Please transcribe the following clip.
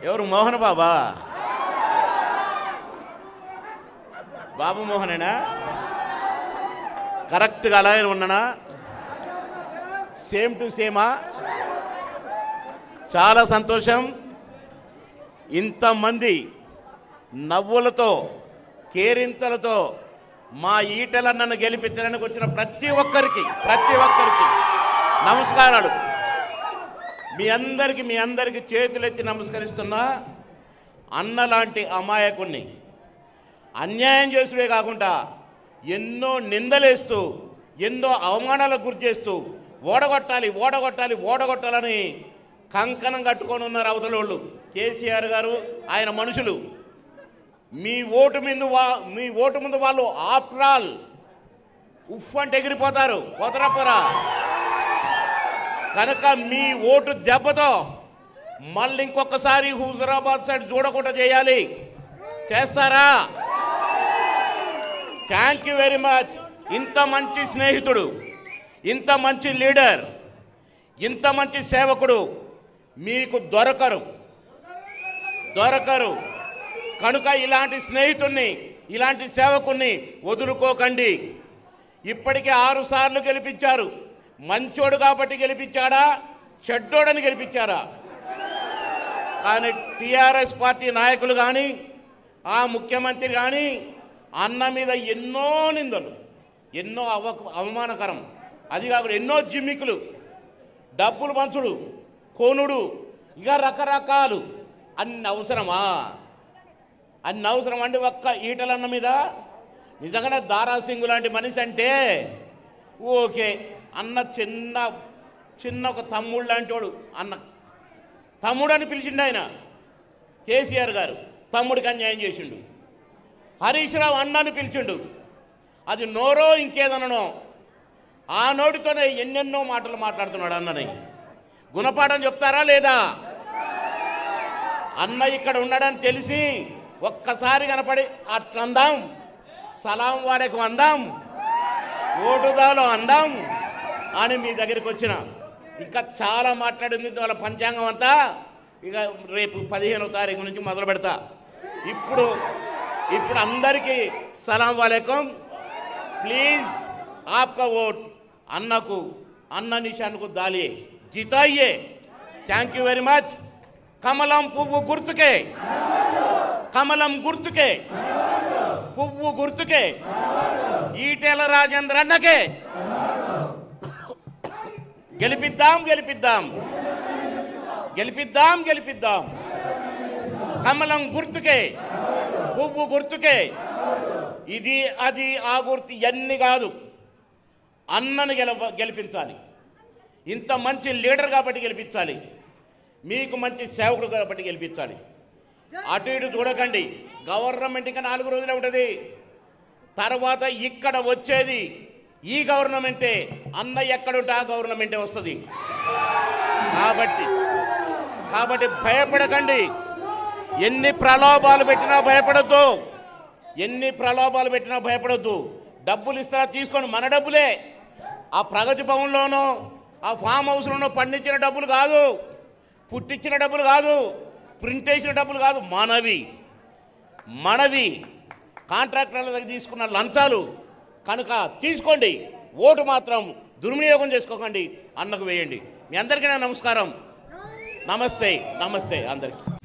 ఎవరు మోహన్ బాబా బాబు మోహనేనా కరెక్ట్గా అలాగే ఉన్నానా సేమ్ టు సేమా చాలా సంతోషం ఇంతమంది నవ్వులతో కేరింతలతో మా ఈటలన్నను గెలిపించడానికి వచ్చిన ప్రతి ఒక్కరికి ప్రతి ఒక్కరికి నమస్కారాలు మీ అందరికి మీ అందరికి చేతులెత్తి నమస్కరిస్తున్నా అన్న లాంటి అమాయకుణ్ణి అన్యాయం చేసుడే కాకుండా ఎన్నో నిందలేస్తూ ఎన్నో అవమానాలకు గురి చేస్తూ ఓడగొట్టాలి ఓడగొట్టాలి ఓడగొట్టాలని కంకణం కట్టుకొని ఉన్నారు అవతలోళ్ళు కేసీఆర్ గారు ఆయన మనుషులు మీ ఓటు ముందు వా మీ ఓటు ముందు వాళ్ళు ఆఫ్టర్ ఆల్ ఉఫ్ అంటే ఎగిరిపోతారు పోతరపోరా కనుక మీ ఓటు దెబ్బతో మళ్ళీ ఇంకొకసారి హుజరాబాద్ సైడ్ చూడకుండా చేయాలి చేస్తారా థ్యాంక్ యూ వెరీ మచ్ ఇంత మంచి స్నేహితుడు ఇంత మంచి లీడర్ ఇంత మంచి సేవకుడు మీకు దొరకరు దొరకరు కనుక ఇలాంటి స్నేహితుణ్ణి ఇలాంటి సేవకుణ్ణి వదులుకోకండి ఇప్పటికే ఆరు సార్లు గెలిపించారు మంచోడు కాబట్టి గెలిపించాడా చెడ్డోడని గెలిపించారా కానీ టిఆర్ఎస్ పార్టీ నాయకులు కానీ ఆ ముఖ్యమంత్రి కానీ అన్న మీద ఎన్నో నిందలు ఎన్నో అవ అవమానకరం అది కాకుండా ఎన్నో జిమ్మికులు డబ్బులు పంచుడు కొనుడు ఇక రకరకాలు అన్ని అవసరమా అన్ని అవసరం అంటే ఒక్క ఈటలన్న మీద నిజంగానే దారాసింగు లాంటి మనిషి అంటే ఓకే అన్న చిన్న చిన్న ఒక తమ్ముడు లాంటి వాడు అన్న తమ్ముడు అని పిలిచిండు ఆయన కేసీఆర్ గారు తమ్ముడికి అన్యాయం చేసిండు హరీష్ రావు అన్నని పిలిచిండు అది నోరో ఇంకేదననో ఆ నోటితోనే ఎన్నెన్నో మాటలు మాట్లాడుతున్నాడు అన్నని గుణపాఠం చెప్తారా లేదా అన్న ఇక్కడ ఉన్నాడని తెలిసి ఒక్కసారి కనపడి అట్లందాం సలాం వాడకు అందాం ఓటుదాలో అందాం అని మీ దగ్గరికి వచ్చిన ఇంకా చాలా మాట్లాడింది వాళ్ళ పంచాంగం అంతా ఇక రేపు పదిహేనో తారీఖు నుంచి మొదలు పెడతా ఇప్పుడు ఇప్పుడు అందరికీ సలాం వాలేకం ప్లీజ్ ఆప్కా ఓట్ అన్నకు అన్న నిషాన్కు దాలియే జితాయియే థ్యాంక్ యూ వెరీ మచ్ కమలం పువ్వు గుర్తుకే కమలం గుర్తుకే పువ్వు గుర్తుకే ఈటెల రాజేంద్ర అన్నకే గెలిపిద్దాం గెలిపిద్దాం గెలిపిద్దాం గెలిపిద్దాం కమలం గుర్తుకే పువ్వు గుర్తుకే ఇది అది ఆ గుర్తు ఇవన్నీ కాదు అన్నను గెల గెలిపించాలి ఇంత మంచి లీడర్ కాబట్టి గెలిపించాలి మీకు మంచి సేవకుడు కాబట్టి గెలిపించాలి అటు ఇటు చూడకండి గవర్నమెంట్ ఇంకా నాలుగు రోజులే ఉంటుంది తర్వాత ఇక్కడ వచ్చేది ఈ గవర్నమెంటే అన్న ఎక్కడుంటే ఆ గవర్నమెంటే వస్తుంది కాబట్టి కాబట్టి భయపడకండి ఎన్ని ప్రలోభాలు పెట్టినా భయపడద్దు ఎన్ని ప్రలోభాలు పెట్టినా భయపడొద్దు డబ్బులు ఇస్తారా తీసుకొని మన డబ్బులే ఆ ప్రగతి భవన్లోనో ఆ ఫామ్ హౌస్లోనో పండించిన డబ్బులు కాదు పుట్టించిన డబ్బులు కాదు ప్రింట్ వేసిన డబ్బులు కాదు మనవి మనవి కాంట్రాక్టర్ల దగ్గర తీసుకున్న లంచాలు కనుక తీసుకోండి ఓటు మాత్రం దుర్వినియోగం చేసుకోకండి అన్నకు వేయండి మీ అందరికీ నా నమస్కారం నమస్తే నమస్తే అందరికీ